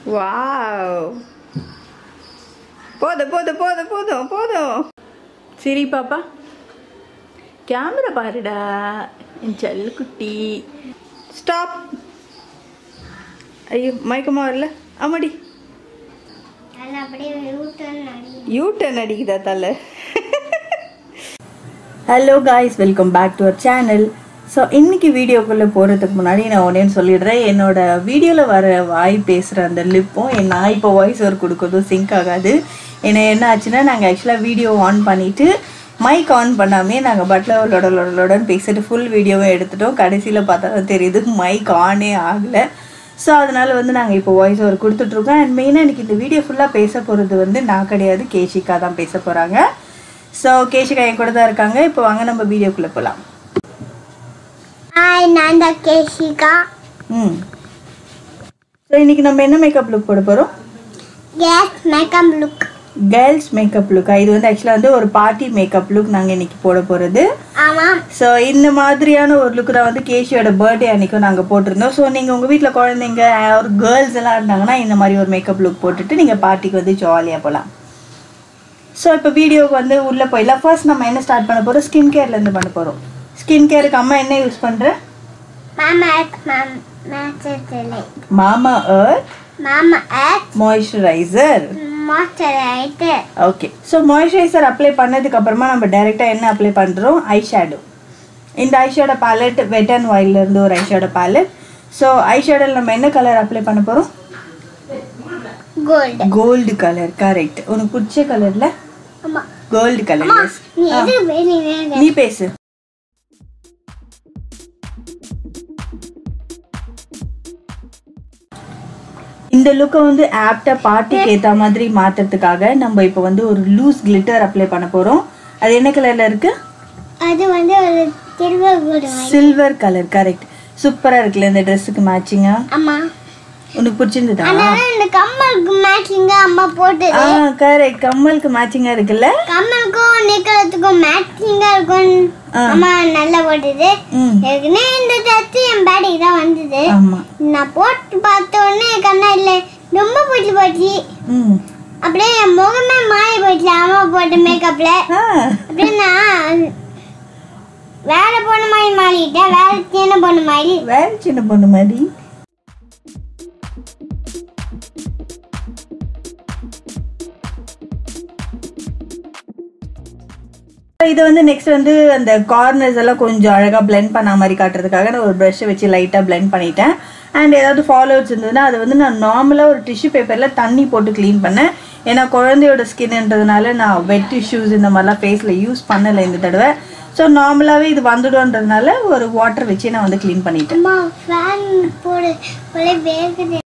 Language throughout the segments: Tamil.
வாவ் போதும் போதும் போதும் போதும் போதும் சரி பாப்பா கேமரா பாருடா என் செல்லக்குட்டி ஸ்டாப் ஐயோ மயக்கமா வரல ஆமாடி அது அப்படியே ஊட்டன்னு நினைக்கிறேன் யூ டர்ன் அடிக்குதா தலை hello guys welcome back to our channel so இன்னைக்கு வீடியோக்குள்ளே போகிறதுக்கு முன்னாடி நான் ஒன்றே சொல்லிடுறேன் என்னோட வீடியோவில் வர வாய் பேசுகிற அந்த லிப்பும் என் நான் இப்போ வாய்ஸ் ஓவர் கொடுக்கறதும் சிங்க் ஆகாது ஏன்னா என்ன ஆச்சுன்னா நாங்கள் ஆக்சுவலாக வீடியோ ஆன் பண்ணிவிட்டு மைக் ஆன் பண்ணாமே நாங்கள் பட்டில் லொட லொட லொடன்னு பேசிட்டு ஃபுல் வீடியோவும் எடுத்துட்டோம் கடைசியில் பார்த்தா தான் தெரியுது மைக் ஆனே ஆகலை ஸோ அதனால வந்து நாங்கள் இப்போ வாய்ஸ் ஓவர் கொடுத்துட்ருக்கோம் அண்ட் மெயினாக எனக்கு இந்த வீடியோ ஃபுல்லாக பேச போகிறது வந்து நான் கிடையாது கேஷிகா தான் பேச போகிறாங்க ஸோ கேஷிகா என் கூட தான் இருக்காங்க இப்போ வாங்க நம்ம வீடியோக்குள்ளே போகலாம் ஹாய் நான் தான் கேஷிகா ம் ஸோ இன்னைக்கு நம்ம என்ன மேக்கப் லுக் போட போகிறோம் guys makeup look girls makeup லுக்கா இது வந்து ஆக்சுவலாக வந்து ஒரு பார்ட்டி மேக்கப் லுக் நாங்கள் இன்னைக்கு போட போகிறது ஆமாம் ஸோ இந்த மாதிரியான ஒரு லுக் தான் வந்து கேஷியோட பர்த்டே அன்னைக்கும் நாங்கள் போட்டிருந்தோம் ஸோ நீங்கள் உங்கள் வீட்டில் குழந்தைங்க ஒரு கேர்ள்ஸ் எல்லாம் இருந்தாங்கன்னா இந்த மாதிரி ஒரு மேக்கப் லுக் போட்டுட்டு நீங்கள் பார்ட்டிக்கு வந்து ஜாலியாக போகலாம் ஸோ இப்போ வீடியோக்கு வந்து உள்ளே போயிடலாம் ஃபர்ஸ்ட் நம்ம என்ன ஸ்டார்ட் பண்ண போகிறோம் ஸ்கின் கேர்லேருந்து பண்ண போகிறோம் ஸ்கின் கேருக்கு அம்மா என்ன யூஸ் பண்ணுறேன் மாமா egg ma'am மேட்சத்தில்லை Mamaearth mama egg moisturizer moisturizer okay so moisturizer apply பண்ணதுக்கு அப்புறமா நம்ம டைரெக்டாக என்ன அப்ளை பண்ணுறோம் ஐ ஷேடோ இந்த eyeshadow palette wet and இருந்து ஒரு ஐ ஷேடோ பேலட் ஸோ ஐ ஷேடோவில் நம்ம என்ன கலர் அப்ளை பண்ண போகிறோம் கோல்டு கோல்டு கலர் கரெக்ட் உனக்கு பிடிச்ச கலரில் ஆமா கோல்டு கலர் நீ எது வெளியே நீ பேசு இந்த லுக்கை வந்து ஆப்டா பார்ட்டிக்கு ஏத்த மாதிரி மாத்துறதுக்காக நம்ம இப்போ வந்து ஒரு லூஸ் கிளிட்டர் அப்ளை பண்ண போறோம் அது என்ன கலர்ல இருக்கு அது வந்து ஒரு திருவள்ளூர் சில்வர் கலர் கரெக்ட் சூப்பரா இருக்குல்ல இந்த ட்ரெஸ்ஸுக்கு மேட்சிங்கா ஆமா உனக்கு பிடிச்சிருந்ததா அதனால இந்த கம்மலுக்கு மேட்சிங்கா அம்மா போட்டது ஆ கரெக்ட் கம்மலுக்கு மேட்சிங்கா இருக்குல்ல கம்மலுக்கும் நிக்கிறதுக்கும் மேட்சிங்கா இருக்கும் ஆ. அம்மா நல்லா போட்டது ம் ஏற்கனவே இந்த ட்ரெஸ் என் பேடிக்கு தான் வந்தது ஆமா நான் போட்டு பார்த்த உடனே கண்ணா இல்லை ரொம்ப பிடிச்சி போச்சு ம் அப்படியே என் முகமே மாறி போச்சு அம்மா போட்ட மேக்கப்ல ஆ அப்படியே நான் வேற பொண்ணு மாதிரி மாறிட்டேன் வேற சின்ன பொண்ணு மாதிரி வேற சின்ன பொண்ணு மாதிரி இது வந்து நெக்ஸ்ட் வந்து அந்த கார்னர்ஸ் எல்லாம் கொஞ்சம் அழகா blend பண்ண மாதிரி காட்டுறதுக்காக நான் ஒரு ப்ரஷ்ஷை வச்சு லைட்டா blend பண்ணிட்டேன் அண்ட் ஏதாவது ஃபாலோவர்ஸ் இருந்ததுன்னா அதை வந்து நான் நார்மலாக ஒரு டிஷ்யூ பேப்பரில் தண்ணி போட்டு க்ளீன் பண்ணேன் ஏன்னா குழந்தையோட ஸ்கின்ன்றதுனால நான் வெட் டிஷ்யூஸ் இந்த மாதிரிலாம் ஃபேஸில் யூஸ் பண்ணலை இந்த தடவை ஸோ நார்மலாகவே இது வந்துடும்ன்றதுனால ஒரு வாட்டர் வச்சு நான் வந்து க்ளீன் பண்ணிட்டேன் அம்மா ஃபேன் போடு ஒரே வேகுது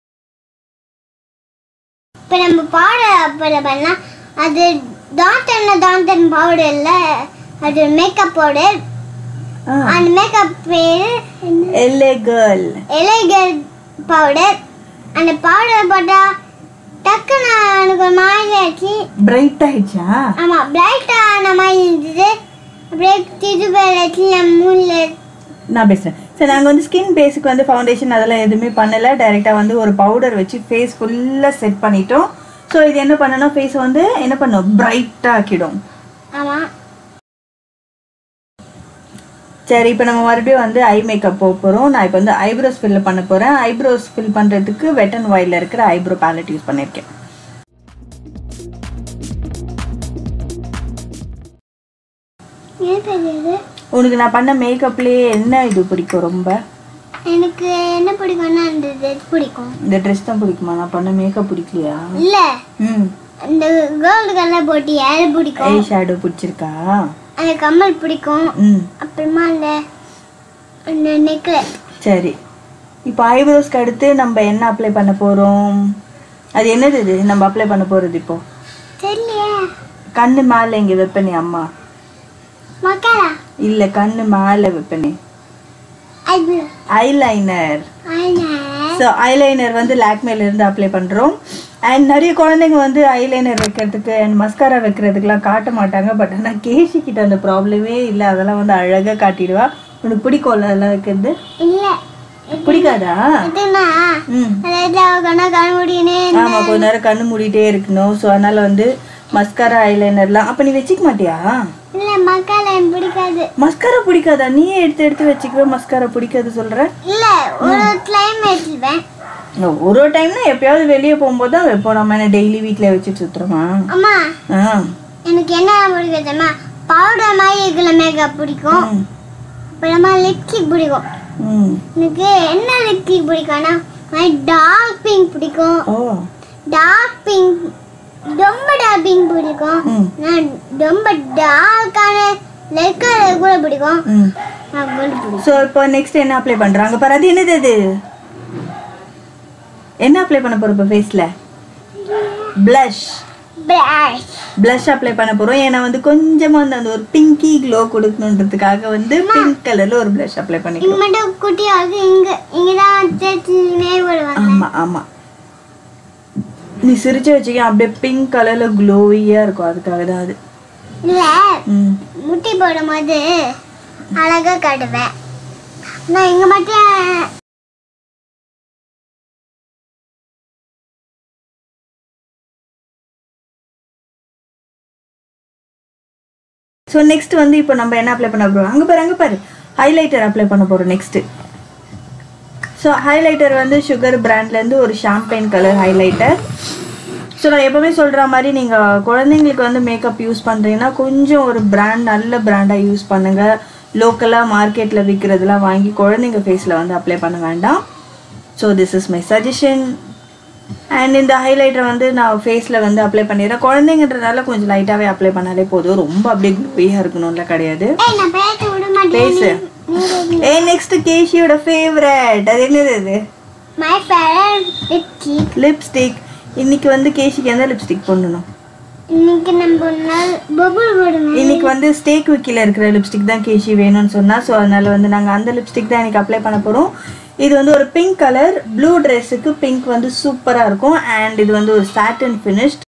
இப்போ நம்ம பவுடர் அப்ளை பண்ணலாம் அது டான்டன் டான்டன் பவுடர் இல்ல அது மேக்கப் பவுடர் ஆ அந்த மேக்கப் பேரு எல்ஏ கேர்ள் எலைகர் பவுடர் அந்த பவுடர் போட்டா டக்குன்னு எனக்கு ஒரு மாதிரி ஆச்சு பிரைட் ஆயிடுச்சா ஆமா பிரைட் ஆன மாதிரி இருந்தது அப்படியே திருப்பல் வச்சு என் மூணில் நான் பேசுறேன் சரி நாங்கள் வந்து ஸ்கின் பேஸுக்கு வந்து ஃபவுண்டேஷன் அதெல்லாம் எதுவுமே பண்ணல டைரெக்டாக வந்து ஒரு பவுடர் வச்சு ஃபேஸ் ஃபுல்லாக செட் பண்ணிட்டோம் ஸோ இது என்ன பண்ணணும் ஃபேஸ் வந்து என்ன பண்ணும் பிரைட்டாக ஆக்கிடும் ஆமா சரி இப்போ நம்ம மறுபடியும் வந்து ஐ மேக்கப் போக போகிறோம் நான் இப்போ வந்து ஐப்ரோஸ் ஃபில் பண்ண போகிறேன் ஐப்ரோஸ் ஃபில் பண்ணுறதுக்கு வெட் அண்ட் ஒயிலில் இருக்கிற ஐப்ரோ பேலட் யூஸ் பண்ணியிருக்கேன் ஏன் தெரியாது உனக்கு நான் பண்ண மேக்கப்லேயே என்ன இது பிடிக்கும் ரொம்ப எனக்கு என்ன பிடிக்கும்னா அந்த இது பிடிக்கும் இந்த ட்ரெஸ் தான் பிடிக்குமா நான் பண்ண மேக்கப் பிடிக்கலையா இல்ல ம் அந்த கோல்டு கலர் போட்டு யாரு பிடிக்கும் ஐ ஷேடோ பிடிச்சிருக்கா அந்த கம்மல் பிடிக்கும் ம் அப்புறமா அந்த அந்த நெக்லஸ் சரி இப்போ ஐப்ரோஸ்க்கு அடுத்து நம்ம என்ன அப்ளை பண்ண போகிறோம் அது என்னது இது நம்ம அப்ளை பண்ண போகிறது இப்போ தெரியலையே கண்ணு மேலே இங்கே வைப்பனே அம்மா மக்களா இல்லை கண்ணு மேலே வைப்பனே அது ஐலைனர் ஆனா ஸோ ஐலைனர் வந்து லாக்மேல இருந்து அப்ளை பண்ணுறோம் அண்ட் நிறைய குழந்தைங்க வந்து ஐலைனர் வைக்கிறதுக்கு அண்ட் மஸ்காரா வைக்கிறதுக்குலாம் காட்ட மாட்டாங்க பட் ஆனால் கேஷி கிட்ட அந்த ப்ராப்ளமே இல்லை அதெல்லாம் வந்து அழகாக காட்டிடுவா உனக்கு பிடிக்கும்ல அதெல்லாம் வைக்கிறது இல்ல பிடிக்காதா எதுனா ம் அதாவது கண்ணா கண் முடியுனே ஆமா கொஞ்ச நேரம் கண்ணு மூடிட்டே இருக்கணும் ஸோ அதனால வந்து மஸ்காரா ஐலைனர்லாம் அப்ப நீ வச்சுக்க மாட்டியா இல்ல மக்கால எனக்கு பிடிக்காது மஸ்காரா பிடிக்காதா நீயே எடுத்து எடுத்து வச்சுக்கவே மஸ்காரா பிடிக்காது சொல்ற இல்ல ஒரு டைம் வச்சிருப்பேன் ஒரு ஒரு டைம்னா எப்பயாவது வெளியே போகும்போது தான் வைப்போம் நம்ம என்ன டெய்லி வீட்டில் வச்சுட்டு சுத்துறோமா அம்மா ஆ எனக்கு என்ன பிடிக்கும் தெரியுமா பவுடர் மாதிரி இருக்கிற மேக்கப் பிடிக்கும் ம், அப்புறமா லிப்ஸ்டிக் பிடிக்கும் ம் எனக்கு என்ன லிப்ஸ்டிக் பிடிக்கும்னா டார்க் பிங்க் பிடிக்கும் ஓ டார்க் பிங்க் ரொம்ப டார்க் பிங்க் பிடிக்கும் ம் நான் ரொம்ப டார்க்கான லெக் கலர் கூட பிடிக்கும் ம் எனக்கு gold பிடிக்கும் ஸோ இப்போ நெக்ஸ்ட் என்ன அப்ளை பண்றாங்க பாரு அது என்னது அது என்ன அப்ளை பண்ண போறோம் இப்போ ஃபேஸில் ப்ளஷ் Brush. ப்ளஷ் அப்ளை பண்ண போறோம் ஏன்னா வந்து கொஞ்சமா வந்து அந்த ஒரு பிங்கி க்ளோ கொடுக்கணுன்றதுக்காக வந்து பிங்க் கலர்ல ஒரு ப்ளஷ் அப்ளை இங்க பண்ணிக்கிறோம் மட்டும் குட்டியாக இங்க இங்கதான் தேய்ச்சினே வருவாங்க ஆமா ஆமா நீ சிரிச்சு வச்சுக்க அப்படியே பிங்க் கலர்ல க்ளோவியா இருக்கும் அதுக்காக தான் அது இல்ல ம் முட்டி போடும்போது அழகா காட்டுவேன் நான் இங்க மட்டும் ஸோ நெக்ஸ்ட் வந்து இப்போ நம்ம என்ன அப்ளை பண்ண போகிறோம் அங்கே பாரு அங்கே பாரு ஹைலைட்டர் அப்ளை பண்ண போகிறோம் நெக்ஸ்ட்டு ஸோ ஹைலைட்டர் வந்து சுகர் பிராண்ட்லேருந்து ஒரு ஷாம்பைன் கலர் ஹைலைட்டர் ஸோ நான் எப்போவுமே சொல்கிற மாதிரி நீங்கள் குழந்தைங்களுக்கு வந்து மேக்கப் யூஸ் பண்ணுறீங்கன்னா கொஞ்சம் ஒரு பிராண்ட் நல்ல பிராண்டாக யூஸ் பண்ணுங்கள் லோக்கலாக மார்க்கெட்டில் விற்கிறதுலாம் வாங்கி குழந்தைங்க ஃபேஸில் வந்து அப்ளை பண்ண வேண்டாம் so this is my suggestion and இந்த ஹைலைட்டரை வந்து நான் ஃபேஸில் வந்து அப்ளை பண்ணிடுறேன் குழந்தைங்கன்றதால கொஞ்சம் லைட்டாகவே அப்ளை பண்ணாலே போதும் ரொம்ப அப்படியே குப்பியாக இருக்கணும்ல கிடையாது ஏய் நான் பேச விட மாட்டேன் பேசு ஏ நெக்ஸ்ட் கேஷியோட ஃபேவரட் அது என்னது அது மை ஃபேவரட் லிப்ஸ்டிக் லிப்ஸ்டிக் இன்னைக்கு வந்து கேஷிக்கு எந்த லிப்ஸ்டிக் பண்ணணும் இன்னைக்கு நம்ம ஒரு நாள் பபுள் போடுவேன் இன்னைக்கு வந்து ஸ்டேக் விக்கில இருக்கிற லிப்ஸ்டிக் தான் கேஷி வேணும்னு சொன்னா ஸோ அதனால வந்து நாங்கள் அந்த லிப்ஸ்டிக் தான் இன்னைக்கு அப்ளை பண்ண போகிறோம் இது வந்து ஒரு பிங்க் கலர் ப்ளூ ட்ரெஸ்ஸுக்கு பிங்க் வந்து சூப்பராக இருக்கும் அண்ட் இது வந்து ஒரு சாட்டன் ஃபினிஷ்ட்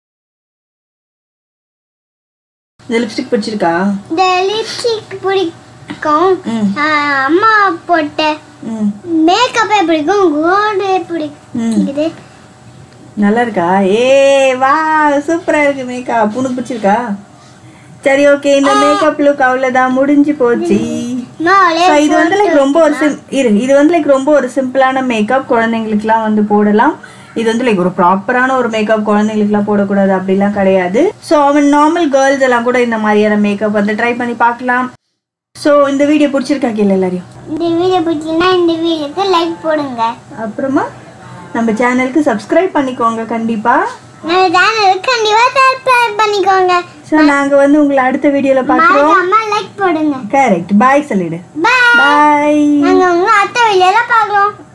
இந்த லிப்ஸ்டிக் பிடிச்சிருக்கா இந்த லிப்ஸ்டிக் பிடிக்கும் ம் ஆஹ் அம்மா போட்ட ம் மேக்கப்பே பிடிக்கும் கோல்டே பிடிக்கும் இது நல்லா இருக்கா ஏ வா சூப்பரா இருக்கு மேக்கப் உனக்கு பிடிச்சிருக்கா சரி ஓகே இந்த மேக்கப் லுக் அவ்வளவுதான் முடிஞ்சு போச்சு நாளே So, இது வந்து லைக் ரொம்ப ஒரு சிம் இரு இது வந்து லைக் ரொம்ப ஒரு சிம்பிளான மேக்கப் குழந்தைங்களுக்குலாம் வந்து போடலாம் இது வந்து லைக் ஒரு ப்ராப்பரான ஒரு மேக்கப் குழந்தைங்களுக்குலாம் போடக்கூடாது அப்படிலாம் கிடையாது ஸோ அவன் நார்மல் கேர்ள்ஸ் எல்லாம் கூட இந்த மாதிரியான மேக்கப் வந்து ட்ரை பண்ணி பார்க்கலாம் ஸோ இந்த வீடியோ பிடிச்சிருக்கா கீழே எல்லாரையும் இந்த வீடியோ பிடிச்சிங்கன்னா இந்த வீடியோக்கு லைக் போடுங்க அப்புறமா நம்ம சேனலுக்கு சப்ஸ்கிரைப் பண்ணிக்கோங்க கண்டிப்பா நம்ம சேனலுக்கு கண்டிப்பா சப்ஸ்கிரைப் பண்ணிக்கோங்க ஸோ நாங்கள் வந்து உங்களை அடுத்த வீடியோவில் பார்க்குறோம் மறக்காம லைக் போடுங்க கரெக்ட் பாய் சொல்லிடு பாய் பாய் நாங்க உங்க அடுத்த வீடியோல பார்க்கலாம்